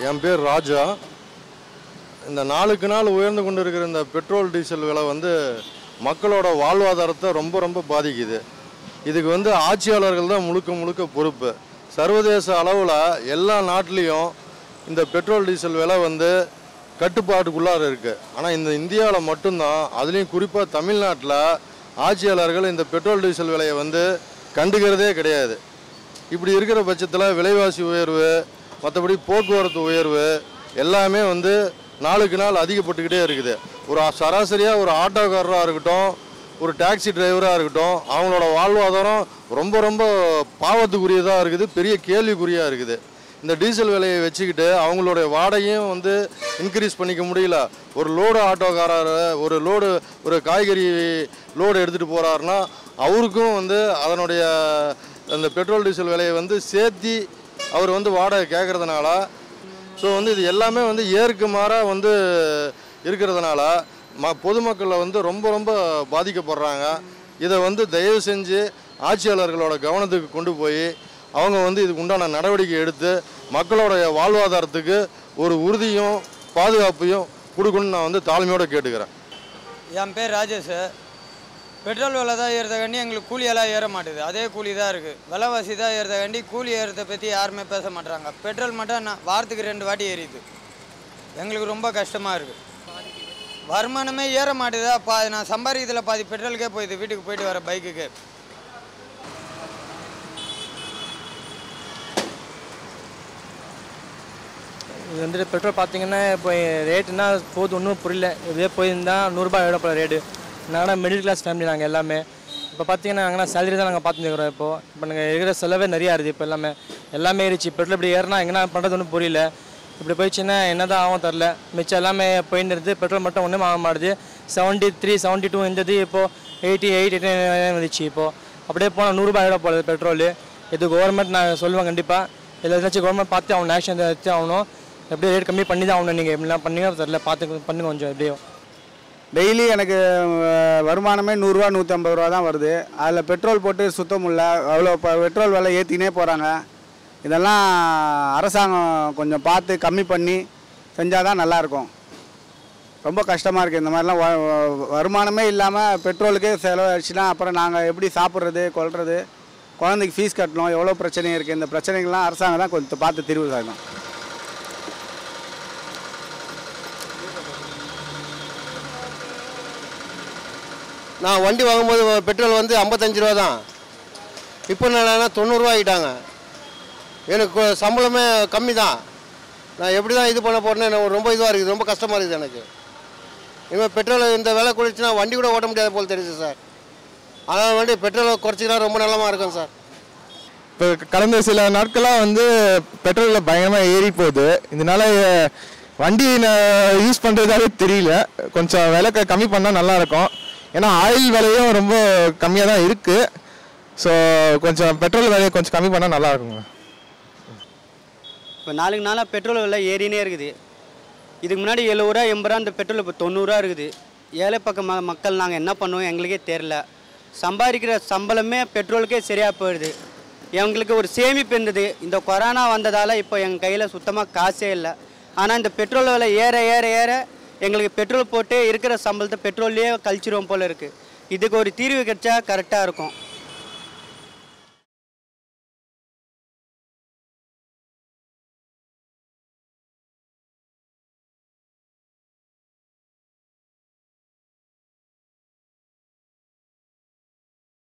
என் பேர் ராஜா இந்த நாளுக்கு நாள் உயர்ந்து கொண்டு இருக்கிற இந்த பெட்ரோல் டீசல் விலை வந்து மக்களோட வாழ்வாதாரத்தை ரொம்ப ரொம்ப பாதிக்குது இதுக்கு வந்து ஆட்சியாளர்கள் தான் முழுக்க முழுக்க பொறுப்பு சர்வதேச அளவில் எல்லா நாட்டிலையும் இந்த பெட்ரோல் டீசல் விலை வந்து கட்டுப்பாட்டுக்குள்ளார இருக்குது ஆனால் இந்த இந்தியாவில் மட்டும்தான் அதுலேயும் குறிப்பாக தமிழ்நாட்டில் ஆட்சியாளர்கள் இந்த பெட்ரோல் டீசல் விலையை வந்து கண்டுக்கிறதே கிடையாது இப்படி இருக்கிற பட்சத்தில் விலைவாசி உயர்வு மற்றபடி போக்குவரத்து உயர்வு எல்லாமே வந்து நாளுக்கு நாள் அதிகப்பட்டுக்கிட்டே இருக்குது ஒரு சராசரியாக ஒரு ஆட்டோக்காரராக இருக்கட்டும் ஒரு டாக்ஸி டிரைவராக இருக்கட்டும் அவங்களோட வாழ்வாதாரம் ரொம்ப ரொம்ப பாவத்துக்குரியதாக இருக்குது பெரிய கேள்விக்குறியாக இருக்குது இந்த டீசல் விலையை வச்சுக்கிட்டு அவங்களுடைய வாடகையும் வந்து இன்க்ரீஸ் பண்ணிக்க முடியல ஒரு லோடு ஆட்டோக்காரர் ஒரு லோடு ஒரு காய்கறி லோடு எடுத்துகிட்டு போகிறாருன்னா அவருக்கும் வந்து அதனுடைய அந்த பெட்ரோல் டீசல் விலையை வந்து சேர்த்தி அவர் வந்து வாடகை கேட்குறதுனால ஸோ வந்து இது எல்லாமே வந்து ஏற்கு மாறாக வந்து இருக்கிறதுனால ம பொதுமக்களை வந்து ரொம்ப ரொம்ப பாதிக்கப்படுறாங்க இதை வந்து தயவு செஞ்சு ஆட்சியாளர்களோட கவனத்துக்கு கொண்டு போய் அவங்க வந்து இதுக்கு உண்டான நடவடிக்கை எடுத்து மக்களோட வாழ்வாதாரத்துக்கு ஒரு உறுதியும் பாதுகாப்பையும் கொடுக்கணும்னு நான் வந்து தாழ்மையோடு கேட்டுக்கிறேன் என் பேர் ராஜேஷ் பெட்ரோல் விலை தான் ஏறதுக்காண்டி எங்களுக்கு கூலியெல்லாம் ஏற மாட்டுது அதே கூலி தான் இருக்குது விலைவாசி தான் ஏறதுக்காண்டி கூலி ஏறதை பற்றி யாருமே பேச மாட்டாங்க பெட்ரோல் மட்டும் நான் வாரத்துக்கு ரெண்டு வாட்டி ஏறிது எங்களுக்கு ரொம்ப கஷ்டமாக இருக்குது வருமானமே ஏற மாட்டுதா பா நான் சம்பாதிக்கிறதுல பாதி பெட்ரோலுக்கே போயிடுது வீட்டுக்கு போயிட்டு வர பைக்குக்கு இது வந்துட்டு பெட்ரோல் பார்த்தீங்கன்னா இப்போ ரேட்டுனா போது ஒன்றும் புரியல இதே போயிருந்தா நூறுரூபா ஆகிடும் போல ரேட்டு நாங்கள் மிடில் கிளாஸ் ஃபேமிலி நாங்கள் எல்லாமே இப்போ பார்த்தீங்கன்னா நாங்கள் சேலரி தான் நாங்கள் பார்த்துருக்குறோம் இப்போ இப்போ நாங்கள் இருக்கிற செலவே நிறையா இருக்குது இப்போ எல்லாமே எல்லாமே ஏறிச்சு பெட்ரோல் இப்படி ஏறினா எங்கன்னா பண்ணுறது ஒன்றும் புரியல இப்படி போயிடுச்சுன்னா என்ன தான் ஆகும் தெரில மிச்சம் எல்லாமே போயின்னு இருக்குது பெட்ரோல் மட்டும் ஒன்றும் ஆக மாட்டுது செவன்ட்டி த்ரீ செவன்ட்டி டூ இருந்தது இப்போது எயிட்டி எயிட் எயிட்டி வந்துச்சு இப்போது அப்படியே போனால் நூறுரூபா ஆகிடும் போல பெட்ரோல் இது கவர்மெண்ட் நான் சொல்லுவேன் கண்டிப்பாக இதில் ஏதாச்சும் கவர்மெண்ட் பார்த்து ஆகணும் ஆக்ஷன் எடுத்து ஆகணும் எப்படியும் ரேட் கம்மி பண்ணி தான் ஆகணும் நீங்கள் எப்படிலாம் பண்ணீங்க தெரில பார்த்து பண்ணுங்க கொஞ்சம் எப்படியோ டெய்லி எனக்கு அஹ், வருமானமே நூறுரூவா நூற்றம்பது ரூபா தான் வருது அதில் பெட்ரோல் போட்டு சுத்த முடியல அவ்வளோ இப்போ பெட்ரோல் விலை ஏற்றினே போகிறாங்க இதெல்லாம் அரசாங்கம் கொஞ்சம் பார்த்து கம்மி பண்ணி செஞ்சால் தான் நல்லாயிருக்கும் ரொம்ப கஷ்டமாக இருக்குது இந்த மாதிரிலாம் வ- வ- வருமானமே இல்லாமல் பெட்ரோலுக்கே செலவழிச்சுனா அப்புறம் நாங்கள் எப்படி சாப்பிட்றது கொள்வது குழந்தைக்கு ஃபீஸ் கட்டணும் எவ்வளோ பிரச்சனை இருக்குது இந்த பிரச்சனைகள்லாம் அரசாங்கம் தான் கொஞ்சம் பார்த்து தீர்வு செய்யணும் நான் வண்டி வாங்கும்போது பெட்ரோல் வந்து ஐம்பத்தஞ்சு ரூபா தான் இப்போ என்னன்னா தொண்ணூறுரூவா ஆகிட்டாங்க எனக்கு கொ- சம்பளமே கம்மி தான் நான் எப்படி தான் இது பண்ண போறேன்னு எனக்கு ரொம்ப இதுவாக இருக்குது ரொம்ப கஷ்டமாக இருக்குது எனக்கு இனிமேல் பெட்ரோல் இந்த விலை குறைச்சுன்னா வண்டி கூட ஓட்ட முடியாத போல் தெரியுது சார் அதனால் வண்டி பெட்ரோலை குறைச்சிக்கினா ரொம்ப நல்லமாக இருக்கும் சார் இப்போ கடந்த சில நாட்களாக வந்து பெட்ரோலில் பயங்கரமாக ஏறி போகுது இதனால அஹ், வண்டி யூஸ் பண்ணுறதாவே தெரியல கொஞ்சம் விலை க- கம்மி பண்ணால் நல்லா இருக்கும் ஏன்னா ஆயில் விலையும் ரொம்ப கம்மியாக தான் இருக்குது ஸோ கொஞ்சம் பெட்ரோல் விலையை கொஞ்சம் கம்மி பண்ணால் நல்லா இருக்குங்க இப்போ நாளுக்கு நாளாக பெட்ரோல் விலை ஏறினே இருக்குது இதுக்கு முன்னாடி எழுபது ரூபா எண்பது ரூபா இந்த பெட்ரோல் இப்போ தொண்ணூறுரூவா இருக்குது ஏழை பக்க ம மக்கள் நாங்கள் என்ன பண்ணுவோம் எங்களுக்கே தெரில சம்பாதிக்கிற சம்பளமே பெட்ரோலுக்கே சரியாக போயிடுது எங்களுக்கு ஒரு சேமிப்பு இருந்தது இந்த கொரோனா வந்ததால் இப்போ எங்கள் கையில் சுத்தமாக காசே இல்லை ஆனால் இந்த பெட்ரோல் விலை ஏற ஏற ஏற எங்களுக்கு பெட்ரோல் போட்டு இருக்கிற சம்பளத்தை பெட்ரோல்லையே கழிச்சிருவோம் போல் இருக்குது இதுக்கு ஒரு தீர்வு கிடைச்சா கரெக்டாக இருக்கும்